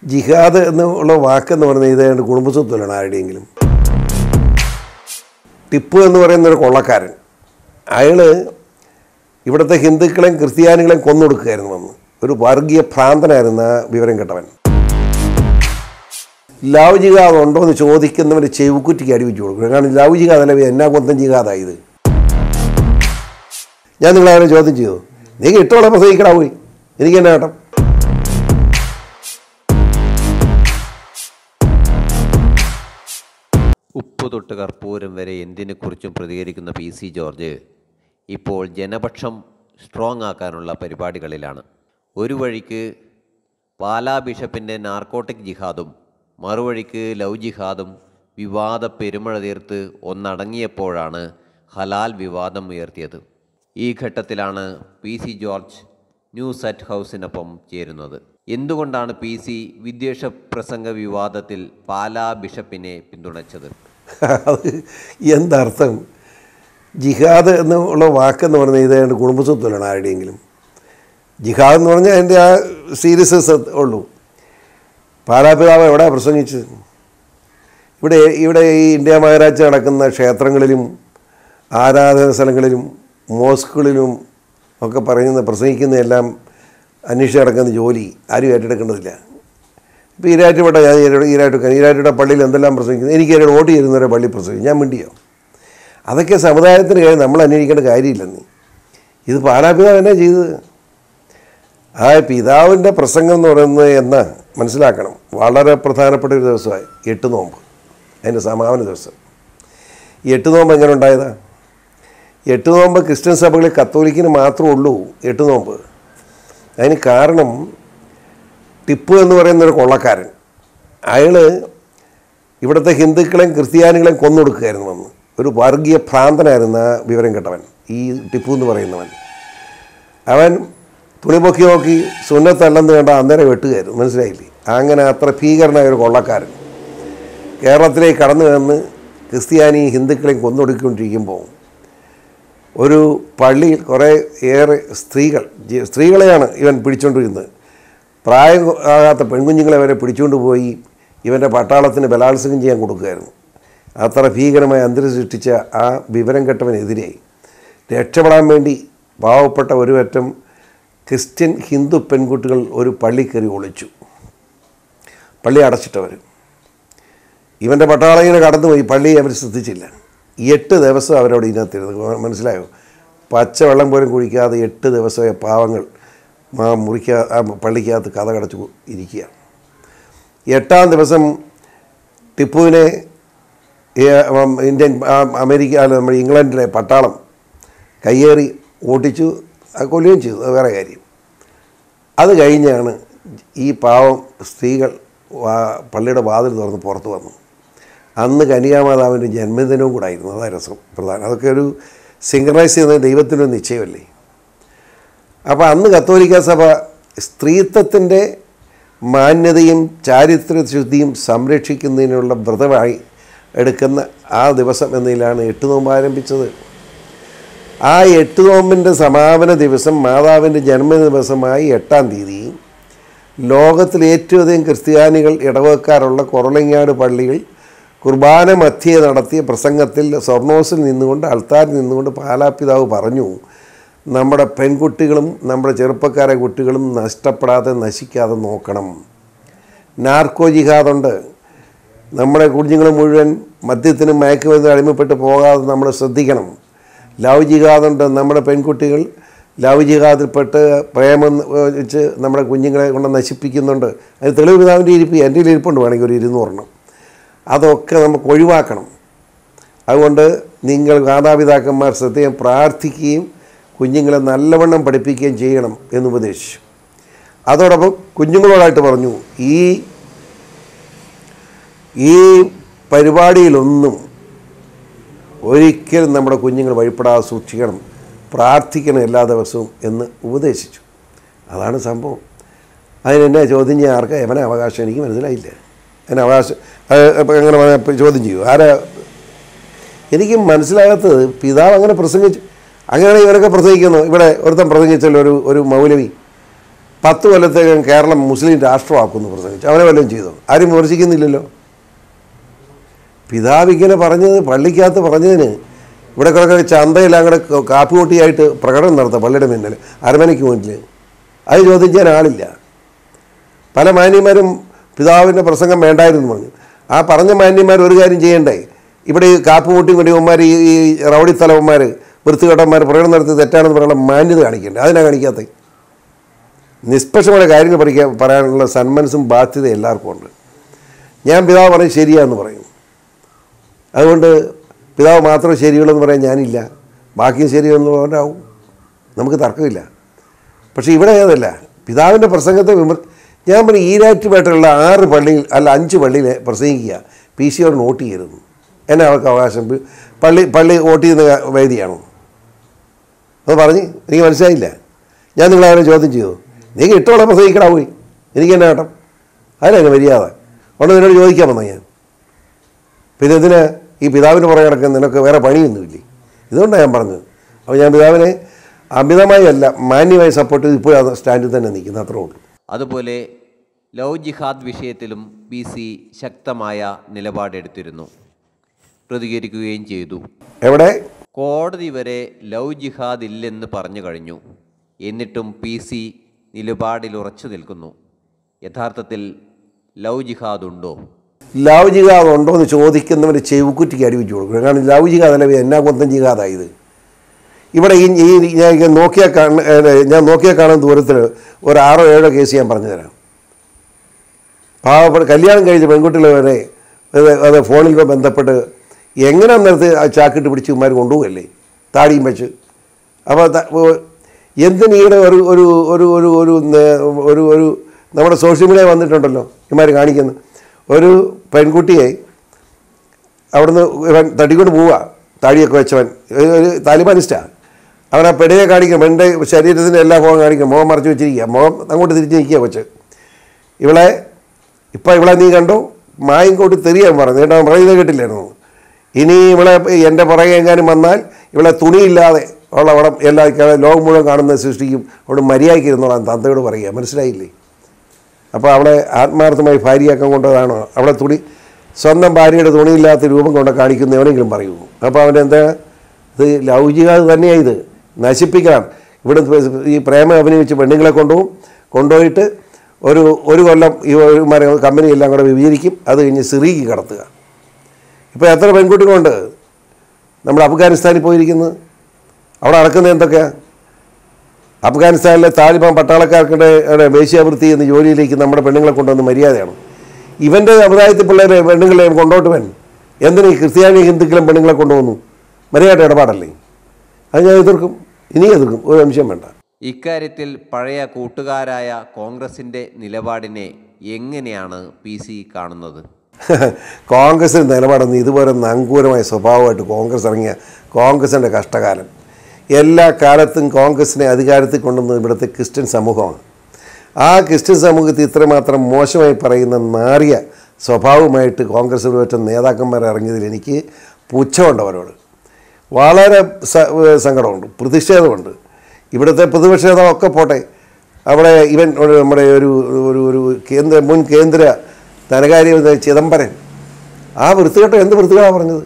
ജിഹാദ് എന്നുള്ള വാക്കെന്ന് പറയുന്നത് ഇതേണ്ട് കുടുംബസ്വത്വമാണ് ആരുടെയെങ്കിലും ടിപ്പു എന്ന് പറയുന്ന ഒരു കൊള്ളക്കാരൻ അയാൾ ഇവിടുത്തെ ഹിന്ദുക്കളെയും ക്രിസ്ത്യാനികളെയും കൊന്നൊടുക്കുകയായിരുന്നു വന്ന് ഒരു വർഗീയ ഭ്രാന്തനായിരുന്ന വിവരം കേട്ടവൻ ലവ് ജിഹാദ് ഉണ്ടോ എന്ന് ചോദിക്കുന്നവർ ചെവുക്കുറ്റിക്ക് അടി വെച്ച് കൊടുക്കും കാരണം ലവ് ജിഹാദ് അല്ല എന്നാ കൊന്തം ജിഹാദാണ് ഇത് ഞാൻ നിങ്ങളെ ചോദ്യം ചെയ്തു നീ ഇട്ടോളെ പ്രസംഗിക്കടാ പോയി എനിക്ക് എന്നാ കേട്ടോ ഉപ്പ് തൊട്ട് കർപ്പൂരം വരെ എന്തിനെക്കുറിച്ചും പ്രതികരിക്കുന്ന പി സി ജോർജ് ഇപ്പോൾ ജനപക്ഷം സ്ട്രോങ് ആക്കാനുള്ള പരിപാടികളിലാണ് ഒരു വഴിക്ക് പാലാ ബിഷപ്പിൻ്റെ നാർക്കോട്ടിക് ജിഹാദും മറുവഴിക്ക് ലവ് ജിഹാദും വിവാദ പെരുമഴ തീർത്ത് ഒന്നടങ്ങിയപ്പോഴാണ് ഹലാൽ വിവാദം ഉയർത്തിയത് ഈ ഘട്ടത്തിലാണ് P C George news at ഹൗസിനൊപ്പം ചേരുന്നത് എന്തുകൊണ്ടാണ് പി സി വിദ്വേഷ പ്രസംഗ വിവാദത്തിൽ പാലാ ബിഷപ്പിനെ പിന്തുണച്ചത് അത് എന്തർത്ഥം ജിഹാദ് എന്നുള്ള വാക്കെന്ന് പറയുന്നത് ഇതേണ്ട് കുടുംബസ്വത്വമാണ് ആരുടെയെങ്കിലും ജിഹാദ് എന്ന് പറഞ്ഞാൽ അതിൻ്റെ ആ സീരിയസ്നെസ് ഉള്ളൂ പാലാപിതാവ് എവിടെ പ്രസംഗിച്ചത് ഇവിടെ ഇവിടെ ഈ ഇന്ത്യ മഹാരാജ്യം നടക്കുന്ന ക്ഷേത്രങ്ങളിലും ആരാധന സ്ഥലങ്ങളിലും മോസ്കുകളിലും ഒക്കെ പറയുന്ന പ്രസംഗിക്കുന്നതെല്ലാം അന്വേഷിച്ച് നടക്കുന്ന ജോലി ആരും ഏറ്റെടുക്കേണ്ടതില്ല ഇപ്പോൾ ഈരാറ്റുപേട്ട ഞാൻ ഈരാറ്റ് ഈരാറ്റുപേട്ട പള്ളിയിൽ എന്തെല്ലാം പ്രസംഗിക്കുന്നു എനിക്ക് എന്നോട് വോട്ട് ചെയ്യുന്നവരെ പള്ളി പ്രസംഗിക്കും ഞാൻ മിണ്ടിയോ അതൊക്കെ സമുദായത്തിന് കാര്യം നമ്മൾ അന്വേഷിക്കേണ്ട കാര്യമില്ലെന്ന് ഇത് പാലാപിതാവ് എന്നാ ചെയ്തത് ആ പിതാവിൻ്റെ പ്രസംഗം എന്ന് പറയുന്നത് എന്നാ മനസ്സിലാക്കണം വളരെ പ്രധാനപ്പെട്ട ഒരു ദിവസമായി എട്ട് നോമ്പ് അതിൻ്റെ സമാപന ദിവസം ഈ എട്ട് നോമ്പ് എങ്ങനെ ഉണ്ടായതാ എട്ട് നോമ്പ് ക്രിസ്ത്യൻ സഭകളിൽ കത്തോലിക്കിന് മാത്രമേ ഉള്ളൂ എട്ട് നോമ്പ് അതിന് കാരണം ടിപ്പു എന്ന് പറയുന്ന ഒരു കൊള്ളക്കാരൻ അയാൾ ഇവിടുത്തെ ഹിന്ദുക്കളെയും ക്രിസ്ത്യാനികളെയും കൊന്നൊടുക്കുകയായിരുന്നു വന്ന് ഒരു വർഗീയ ഭ്രാന്തനായിരുന്ന വിവരം കേട്ടവൻ ഈ ടിപ്പു എന്ന് പറയുന്നവൻ അവൻ തുണി പൊക്കി നോക്കി സുന്നത്തല്ലെന്ന് കണ്ട അന്നേരം വെട്ടുകയായിരുന്നു മനസ്സിലായില്ലേ അങ്ങനെ അത്ര ഭീകരനായ ഒരു കൊള്ളക്കാരൻ കേരളത്തിലേക്ക് കടന്നു വന്ന് ക്രിസ്ത്യാനി ഹിന്ദുക്കളെയും കൊന്നൊടുക്കിക്കൊണ്ടിരിക്കുമ്പോൾ ഒരു പള്ളിയിൽ കുറേ ഏറെ സ്ത്രീകൾ ജി- സ്ത്രീകളെയാണ് ഇവൻ പിടിച്ചുകൊണ്ടിരുന്നത് പ്രായം ആകാത്ത പെൺകുഞ്ഞുങ്ങളെ വരെ പിടിച്ചുകൊണ്ട് പോയി ഇവൻ്റെ പട്ടാളത്തിന് ബലാത്സംഗം ചെയ്യാൻ കൊടുക്കുകയായിരുന്നു അത്ര ഭീകരമായ അന്തരീക്ഷം സൃഷ്ടിച്ച ആ വിവരം കെട്ടവനെതിരെ രക്ഷപ്പെടാൻ വേണ്ടി പാവപ്പെട്ട ഒരു അറ്റം ക്രിസ്ത്യൻ ഹിന്ദു പെൺകുട്ടികൾ ഒരു പള്ളി കയറി ഒളിച്ചു പള്ളി അടച്ചിട്ടവർ ഇവൻ്റെ പട്ടാളം ഇങ്ങനെ കടന്നുപോയി പള്ളി അവർ ശ്രദ്ധിച്ചില്ല എട്ട് ദിവസം അവരോട് ഇതിനകത്തിരുന്നു മനസ്സിലായോ പച്ചവെള്ളം പോലും കുഴിക്കാതെ എട്ട് ദിവസമായ പാവങ്ങൾ ആ മുറിക്കാ ആ പള്ളിക്കകത്ത് കഥ കടച്ചു ഇരിക്കുക എട്ടാം ദിവസം ടിപ്പുവിനെ ഈ, ഉം, ഇന്ത്യൻ ആ, അമേരിക്ക അല്ല നമ്മുടെ ഇംഗ്ലണ്ടിലെ പട്ടാളം കയ്യേറി ഓട്ടിച്ചു അത് കൊല്ലുകയും ചെയ്തു അത് വേറെ കാര്യം അത് കഴിഞ്ഞാണ് ഈ പാവം സ്ത്രീകൾ വാ- പള്ളിയുടെ വാതിൽ തുറന്ന് പുറത്ത് വന്നു അന്ന് കനികാമാതാവിൻ്റെ ജന്മദിനവും കൂടെ ആയിരുന്നു അതാ രസം പ്രധാനം അതൊക്കെ ഒരു സിംഗറൈസ് ചെയ്യുന്ന ദൈവത്തിൻ്റെ ഒരു നിശ്ചയമല്ലേ അപ്പോൾ അന്ന് കത്തോലിക്ക സഭ സ്ത്രീത്വത്തിൻ്റെ മാന്യതയും ചാരിത്ര ശുദ്ധിയും സംരക്ഷിക്കുന്നതിനുള്ള വ്രതമായി എടുക്കുന്ന ആ ദിവസം എന്നതിലാണ് എട്ട് നോമ്പ് ആരംഭിച്ചത് ആ എട്ട് നോമ്പിൻ്റെ സമാപന ദിവസം മാതാവിൻ്റെ ജന്മദിന ദിവസമായി എട്ടാം തീയതി ലോകത്തിൽ ഏറ്റവും അധികം ക്രിസ്ത്യാനികൾ ഇടവക്കാരുള്ള കുറളങ്ങാട് പള്ളികൾ കുർബാന മധ്യേ നടത്തിയ പ്രസംഗത്തിൽ സ്വർണോസിൽ നിന്നുകൊണ്ട് അൾത്താരിൽ നിന്നുകൊണ്ട് പാലാപിതാവ് പറഞ്ഞു നമ്മുടെ പെൺകുട്ടികളും നമ്മുടെ ചെറുപ്പക്കാരെ കുട്ടികളും നഷ്ടപ്പെടാതെ നശിക്കാതെ നോക്കണം നാർക്കോ ജിഹാദുണ്ട് നമ്മുടെ കുഞ്ഞുങ്ങൾ മുഴുവൻ മദ്യത്തിനും മയക്കുമരുന്ന് അടിമപ്പെട്ട് പോകാതെ നമ്മൾ ശ്രദ്ധിക്കണം ലവ് ജിഹാദുണ്ട് നമ്മുടെ പെൺകുട്ടികൾ ലവ് ജിഹാദിൽപ്പെട്ട് പ്രേമം വെച്ച് നമ്മുടെ കുഞ്ഞുങ്ങളെ കൊണ്ട് നശിപ്പിക്കുന്നുണ്ട് അത് തെളിവ് പിതാവിൻ്റെ ഇരിപ്പ് എൻ്റെ ഇരിപ്പുണ്ട് വേണമെങ്കിൽ ഒരു ഇരുന്നൂറെണ്ണം അതൊക്കെ നമുക്ക് ഒഴിവാക്കണം അതുകൊണ്ട് നിങ്ങൾ മാതാപിതാക്കന്മാർ ശ്രദ്ധയും പ്രാർത്ഥിക്കുകയും കുഞ്ഞുങ്ങളെ നല്ലവണ്ണം പഠിപ്പിക്കുകയും ചെയ്യണം എന്ന് ഉപദേശിച്ചു അതോടൊപ്പം കുഞ്ഞുങ്ങളോടായിട്ട് പറഞ്ഞു ഈ ഈ പരിപാടിയിലൊന്നും ഒരിക്കലും നമ്മുടെ കുഞ്ഞുങ്ങൾ വഴിപ്പെടാതെ സൂക്ഷിക്കണം പ്രാർത്ഥിക്കണം എല്ലാ ദിവസവും എന്ന് ഉപദേശിച്ചു അതാണ് സംഭവം അതിനെന്നെ ചോദ്യം ചെയ്യാൻ ആർക്കാ എവനെ അവകാശം എനിക്ക് മനസ്സിലായില്ല അതിന് അവകാശം അത് ഇപ്പം എങ്ങനെ പറഞ്ഞാൽ ഇപ്പം ചോദ്യം ചെയ്യൂ ആരാ എനിക്ക് മനസ്സിലാകാത്തത് പിതാവ് അങ്ങനെ പ്രസംഗിച്ചു അങ്ങനെയാണെങ്കിൽ ഇവരൊക്കെ പ്രസംഗിക്കുന്നു ഇവിടെ ഒരുത്തൻ പ്രസംഗിച്ചല്ലോ ഒരു ഒരു മൗലവി പത്ത് കൊല്ലത്തേക്കും കേരളം മുസ്ലിം രാഷ്ട്രമാക്കുമെന്ന് പ്രസംഗിച്ചു അവനെ വല്ലതും ചെയ്തോ ആരും വിമർശിക്കുന്നില്ലല്ലോ പിതാവ് ഇങ്ങനെ പറഞ്ഞത് പള്ളിക്കകത്ത് പറഞ്ഞതിന് ഇവിടെ കിടക്കുന്ന ചന്തയെല്ലാം കൂടെ കാപ്പുകൂട്ടിയായിട്ട് പ്രകടനം നടത്തുക പള്ളിയുടെ മുന്നിൽ അരമനയ്ക്ക് മുന്നിൽ അത് ചോദിക്കാൻ ആളില്ല പല മാന്യന്മാരും പിതാവിൻ്റെ പ്രസംഗം വേണ്ടായിരുന്നു പറഞ്ഞു ആ പറഞ്ഞ മാന്യന്മാർ ഒരു കാര്യം ചെയ്യണ്ടേ ഇവിടെ ഈ കാപ്പുകൂട്ടി കൊണ്ടിയവന്മാർ ഈ ഈ റൗഡി തലവന്മാർ വൃത്തികെട്ടന്മാർ പ്രകടനം നടത്തി തെറ്റാണെന്ന് പറയാനുള്ള മാന്യത കാണിക്കണ്ടേ അതിനാ കാണിക്കാത്തത് നിഷ്പക്ഷമായ കാര്യങ്ങൾ പഠിക്കാൻ പറയാനുള്ള സന്മനസ്സും ബാധ്യത എല്ലാവർക്കും ഉണ്ട് ഞാൻ പിതാവ് പറയും ശരിയാന്ന് പറയും അതുകൊണ്ട് പിതാവ് മാത്രം ശരിയുള്ളൂ എന്ന് പറയാൻ ഞാനില്ല ബാക്കിയും ശരിയെന്ന് പറഞ്ഞാവും നമുക്ക് തർക്കമില്ല പക്ഷേ ഇവിടെ അതല്ല പിതാവിൻ്റെ പ്രസംഗത്തെ വിമർ ഞാൻ പറഞ്ഞു ഈരാറ്റുപേട്ടയുള്ള ആറ് പള്ളിയിൽ അല്ല അഞ്ച് പള്ളിയിൽ പ്രസംഗിക്കുക പി സിയോട് നോട്ട് ചെയ്യരുത് എന്നെ അവർക്ക് അവകാശം പി- പള്ളി പള്ളി വോട്ട് ചെയ്യുന്ന വേദിയാണോ അത് പറഞ്ഞ് എനിക്ക് മനസ്സിലായില്ല ഞാൻ നിങ്ങളെ ചോദ്യം ചെയ്തു നീ ഇഷ്ടമുള്ള പ്രസംഗിക്കടാ പോയി എനിക്ക് എന്നാ കേട്ടോ അതിനൊക്കെ മര്യാദ അതുകൊണ്ട് നിന്നോട് ചോദിക്കാൻ വന്ന ഞാൻ പിന്നെ ഇതിന് ഈ പിതാവിന് പുറകെ കിടക്കുന്ന നിനക്ക് വേറെ പണിയൊന്നുമില്ലേ ഇതുകൊണ്ടാണ് ഞാൻ പറഞ്ഞത് അപ്പോൾ ഞാൻ പിതാവിനെ അമിതമായി അല്ല മാന്യമായി സപ്പോർട്ട് ചെയ്ത് ഇപ്പോൾ ആ സ്റ്റാൻഡിൽ തന്നെ നിൽക്കുന്നത് അത്രേ ഉള്ളൂ അതുപോലെ ലവ് ജിഹാദ് വിഷയത്തിലും പി സി ശക്തമായ നിലപാടെടുത്തിരുന്നു പ്രതികരിക്കുകയും ചെയ്തു എവിടെ കോടതി വരെ ലവ് ജിഹാദ് ഇല്ലെന്ന് പറഞ്ഞു കഴിഞ്ഞു എന്നിട്ടും പി സി നിലപാടിൽ ഉറച്ചു നിൽക്കുന്നു യഥാർത്ഥത്തിൽ ലവ് ജിഹാദ് ഉണ്ടോ ലവ് ജിഹാദ് ഉണ്ടോ എന്ന് ചോദിക്കുന്നവർ ചെവുക്കുറ്റിക്ക് അടിവിച്ചു കൊടുക്കണം കാരണം ലവ് ജിഹാദ് അല്ല എന്നാ കൊന്തം ജിഹാദായത് ഇവിടെ ഈ ഈ ഞാൻ ഇങ്ങനെ നോക്കിയാൽ കാണുന്ന ഏ, ഞാൻ നോക്കിയാൽ കാണുന്ന ദൂരത്തിൽ ഒരു ആറോ ഏഴോ കേസ് ഞാൻ പറഞ്ഞു തരാം പാവപ്പെട്ട കല്യാണം കഴിച്ച പെൺകുട്ടികൾ വരെ അത് അത് ഫോണിൽ ബന്ധപ്പെട്ട് എങ്ങനെ അന്നേരത്ത് ആ ചാക്കിട്ട് പിടിച്ച് ഇമാർ കൊണ്ടുപോകല്ലേ താടിയും വെച്ച് അപ്പോൾ ത- ഓ- എന്തിന് ഈയിടെ ഒരു ഒരു ഒരു ഒരു ഒരു നേ- ഒരു ഒരു നമ്മുടെ സോഷ്യൽ മീഡിയ വന്നിട്ടുണ്ടല്ലോ ഇമാർ കാണിക്കുന്നു ഒരു പെൺകുട്ടിയെ അവിടുന്ന് ഇവൻ തട്ടിക്കൊണ്ട് പോവുക താടിയൊക്കെ വെച്ചവൻ ഒരു- ഒരു താലിബാനിസ്റ്റാണ് അവൻ ആ പെടിയെ കാണിക്കും എൻ്റെ ശരീരത്തിൻ്റെ എല്ലാ ഭാഗം കാണിക്കും മുഖം മറച്ചു വെച്ചിരിക്കുക മുഖം അങ്ങോട്ട് തിരിച്ച് നിൽക്കുക കൊച്ച് ഇവളെ ഇപ്പം ഇവളെ നീ കണ്ടു മായും കൂട്ടി തെറിയാൻ പറഞ്ഞു കേട്ടോ അവൻ പറയുന്നത് കേട്ടില്ലായിരുന്നു ഇനി ഇവളെ എൻ്റെ പുറകെ എങ്ങാനും വന്നാൽ ഇവളെ തുണിയില്ലാതെ ഉള്ള അവിടെ എല്ലാ ലോകം മുഴുവൻ കാണുന്ന സൃഷ്ടിക്കും അവിടെ മര്യാദയ്ക്ക് ഇരുന്നോളാം തന്തയോട് പറയുക മനസ്സിലായില്ലേ അപ്പോൾ അവളെ ആത്മാർത്ഥമായി ഭാര്യയാക്കാൻ കൊണ്ടതാണോ അവളെ തുണി സ്വന്തം ഭാര്യയുടെ തുണിയില്ലാത്ത രൂപം കൊണ്ട് കാണിക്കുന്ന എവനെങ്കിലും പറയൂ അപ്പോൾ അവൻ്റെ എന്താ ഇത് ലൗകികാത് തന്നെയാണ് ഇത് നശിപ്പിക്കണം ഇവിടെ ഈ പ്രേമം അഭിനയിച്ച് പെണ്ണുങ്ങളെ കൊണ്ടുപോകും കൊണ്ടുപോയിട്ട് ഒരു ഒരു കൊല്ലം ഈ ഒരു മര കമ്പനി എല്ലാം കൂടെ വിഭജിക്കും അത് കഴിഞ്ഞ് സിറിക്ക് കടത്തുക ഇപ്പോൾ എത്ര പെൺകുട്ടികളുണ്ട് നമ്മൾ അഫ്ഗാനിസ്ഥാനിൽ പോയിരിക്കുന്നത് അവിടെ നടക്കുന്നത് എന്തൊക്കെയാണ് അഫ്ഗാനിസ്ഥാനിലെ താലിബാൻ പട്ടാളക്കാർക്കിടെ അവിടെ വേശ്യാവൃത്തി എന്ന ജോലിയിലേക്ക് നമ്മുടെ പെണ്ണുങ്ങളെ കൊണ്ടുവന്ന മര്യാദയാണ് ഇവൻ്റെ സമുദായത്തിൽ പിള്ളേരെ പെണ്ണുങ്ങളെ കൊണ്ടോട്ട് വേൻ എന്തിന് ഈ ക്രിസ്ത്യാനി ഹിന്ദുക്കളും പെണ്ണുങ്ങളെ കൊണ്ടുവന്നു മര്യാദ ഇടപാടല്ലേ അത് ഞാൻ എതിർക്കും ഇനി എതിർക്കും ഒരു അംശം വേണ്ട ഇക്കാര്യത്തിൽ പഴയ കൂട്ടുകാരായ കോൺഗ്രസിൻ്റെ നിലപാടിനെ എങ്ങനെയാണ് പി സി കാണുന്നത് കോൺഗ്രസിൻ്റെ നിലപാടൊന്നും ഇതുപോലെ നങ്കൂരമായ സ്വഭാവമായിട്ട് കോൺഗ്രസ് ഇറങ്ങിയ കോൺഗ്രസിൻ്റെ കഷ്ടകാലം എല്ലാ കാലത്തും കോൺഗ്രസിനെ അധികാരത്തിൽ കൊണ്ടുവന്നത് ഇവിടുത്തെ ക്രിസ്ത്യൻ സമൂഹമാണ് ആ ക്രിസ്ത്യൻ സമൂഹത്തിൽ ഇത്രമാത്രം മോശമായി പറയുന്ന നാറിയ സ്വഭാവമായിട്ട് കോൺഗ്രസ് പറ്റ നേതാക്കന്മാർ ഇറങ്ങിയതിൽ എനിക്ക് പുച്ഛമുണ്ട് അവരോട് വളരെ സ- സങ്കടമുണ്ട് പ്രതിഷേധമുണ്ട് ഇവിടുത്തെ പ്രതിപക്ഷേതമൊക്കെ പോട്ടെ അവിടെ ഇവൻ ഒരു നമ്മുടെ ഒരു ഒരു ഒരു കേന്ദ്ര മുൻ കേന്ദ്ര ധനകാര്യ ചിദംബരൻ ആ വൃത്തികെട്ട എന്ത് വൃത്തികളാണ് പറഞ്ഞത്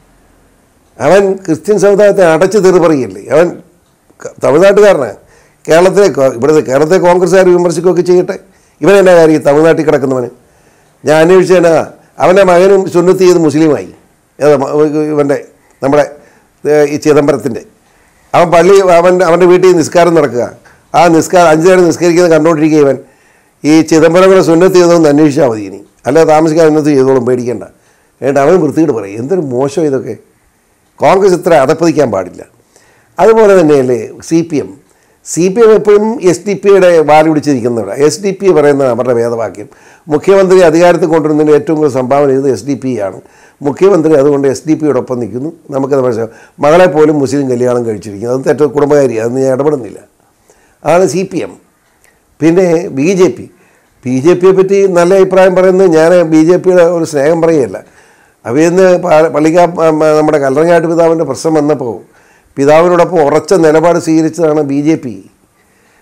അവൻ ക്രിസ്ത്യൻ സമുദായത്തെ അടച്ചു തെറി പറയില്ലേ അവൻ ക- തമിഴ്നാട്ടുകാരനാണ് കേരളത്തിലെ കോ- ഇവിടുത്തെ കേരളത്തെ കോൺഗ്രസ്സുകാർ വിമർശിക്കുകയൊക്കെ ചെയ്യട്ടെ ഇവൻ എന്നാ കാര്യം ഈ തമിഴ്നാട്ടിൽ കിടക്കുന്നവന് ഞാൻ അന്വേഷിച്ചേനാ അവൻ്റെ മകനും സുന്നത്ത് ചെയ്ത് മുസ്ലിമായി ഏതാ മ- ഇവൻ്റെ നമ്മുടെ ഏ, ഈ ചിദംബരത്തിൻ്റെ അവൻ പള്ളി അവൻ അവൻ്റെ വീട്ടിൽ നിസ്കാരം നടക്കുക ആ നിസ്കാരം അഞ്ചു നേരം നിസ്കരിക്കുന്നത് കണ്ടുകൊണ്ടിരിക്കുക ഇവൻ ഈ ചിദംബരം കൂടെ സുന്നത്ത് ചെയ്തതെന്ന് അന്വേഷിച്ചാൽ മതി ഇനി അല്ലാതെ താമസിക്കാൻ ഉന്നത്ത് ചെയ്തോളും പേടിക്കേണ്ട ഏട്ടാ അവൻ വൃത്തിയോട് പറയും എന്തൊരു മോശം ഇതൊക്കെ കോൺഗ്രസ് ഇത്ര അതപ്പതിക്കാൻ പാടില്ല അതുപോലെ തന്നെയല്ലേ C P M C P M എപ്പോഴും എസ് ഡി പിയുടെ വാല് പിടിച്ചിരിക്കുന്നവരാണ് എസ് ഡി പി പറയുന്ന അവരുടെ വേദവാക്യം മുഖ്യമന്ത്രി അധികാരത്തിൽ കൊണ്ടുവരുന്നതിന് ഏറ്റവും കൂടുതൽ സംഭാവന ചെയ്തത് എസ് ഡി പി ആണ് മുഖ്യമന്ത്രി അതുകൊണ്ട് എസ് ഡി പിയോടൊപ്പം നിൽക്കുന്നു നമുക്കത് മനസ്സിലാവും മകളെ പോലും മുസ്ലിം കല്യാണം കഴിച്ചിരിക്കുന്നു അത് തെറ്റ കുടുംബകാരി അതൊന്നും ഞാൻ ഇടപെടുന്നില്ല അതാണ് സി പി എം പിന്നെ B J P B J പിയെ പറ്റി നല്ല അഭിപ്രായം പറയുന്നത് ഞാൻ ബി ജെ പിയുടെ ഒരു സ്നേഹം പറയുകയല്ല അവയിന്ന് പള്ളിക്കാ നമ്മുടെ കല്ലറങ്ങാട്ട് പിതാവിൻ്റെ പ്രശ്നം വന്നപ്പോൾ പിതാവിനോടൊപ്പം ഉറച്ച നിലപാട് സ്വീകരിച്ചതാണ് B J P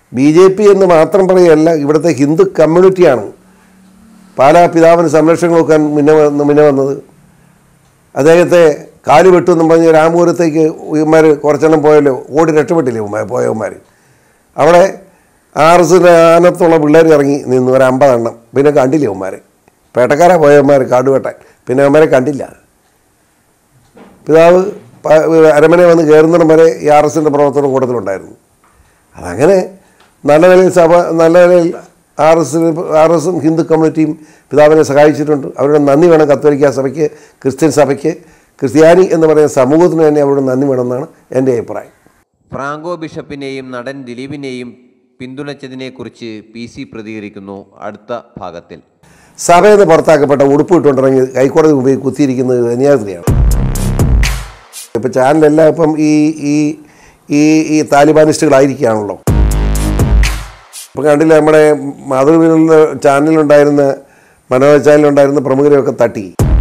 B J P എന്ന് മാത്രം പറയുകയല്ല ഇവിടുത്തെ ഹിന്ദു കമ്മ്യൂണിറ്റിയാണ് പാലാ പിതാവിന് സംരക്ഷണം കൊടുക്കാൻ മുന്നേ വന്ന് മുന്നേ വന്നത് അദ്ദേഹത്തെ കാല് വെട്ടുമെന്നും പറഞ്ഞ് രാമപുരത്തേക്ക് ഇവന്മാർ കുറച്ചെണ്ണം പോയല്ലോ ഓടി രക്ഷപ്പെട്ടില്ലേ ഇവന്മാർ പോയവന്മാർ അവിടെ ആർ എസിൻ്റെ ആനത്തുള്ള പിള്ളേർ ഇറങ്ങി നിന്നു ഒരു അമ്പതെണ്ണം പിന്നെ കണ്ടില്ല ഇവന്മാരെ പേട്ടക്കാരാ പോയവന്മാർ കാടുവെട്ടാൻ പിന്നെ അവന്മാരെ കണ്ടില്ല പിതാവ് പ- അരമന വന്ന് കയറുന്നിടം വരെ ഈ ആർ എസിൻ്റെ പ്രവർത്തനം കൂട്ടത്തിലുണ്ടായിരുന്നു അതങ്ങനെ നല്ല നിലയിൽ സഭ നല്ല നിലയിൽ ആർ എസ് ആർ എസും ഹിന്ദു കമ്മ്യൂണിറ്റിയും പിതാവിനെ സഹായിച്ചിട്ടുണ്ട് അവരുടെ നന്ദി വേണം കത്തോലിക്ക സഭയ്ക്ക് ക്രിസ്ത്യൻ സഭയ്ക്ക് ക്രിസ്ത്യാനി എന്ന് പറയുന്ന സമൂഹത്തിന് തന്നെ അവരുടെ നന്ദി വേണമെന്നാണ് എൻ്റെ അഭിപ്രായം ഫ്രാങ്കോ ബിഷപ്പിനെയും നടൻ ദിലീപിനെയും പിന്തുണച്ചതിനെക്കുറിച്ച് പി സി പ്രതികരിക്കുന്നു അടുത്ത ഭാഗത്തിൽ സഭയിൽ നിന്ന് പുറത്താക്കപ്പെട്ട ഉടുപ്പ് ഇട്ടുകൊണ്ടിറങ്ങി ഹൈക്കോടതി മുമ്പിൽ കുത്തിയിരിക്കുന്നത് കന്യാസ്ത്രീയാണ് ഇപ്പം ചാനലെല്ലാം ഇപ്പം ഈ ഈ ഈ ഈ താലിബാനിസ്റ്റുകളായിരിക്കുകയാണല്ലോ ഇപ്പം കണ്ടില്ല നമ്മുടെ മാതൃഭൂമിയിലുള്ള ചാനലിലുണ്ടായിരുന്ന മനോജ് ചാനലിലുണ്ടായിരുന്ന പ്രമുഖരെയൊക്കെ തട്ടി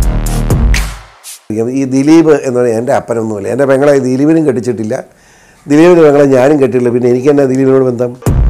ഈ ദിലീപ് എന്ന് പറഞ്ഞാൽ എൻ്റെ അപ്പനൊന്നുമില്ല എൻ്റെ പെങ്ങളെ ദിലീപിനും കെട്ടിച്ചിട്ടില്ല ദിലീപിന് പെങ്ങളെ ഞാനും കെട്ടിയില്ല പിന്നെ എനിക്ക് തന്നെ ദിലീപിനോട് ബന്ധം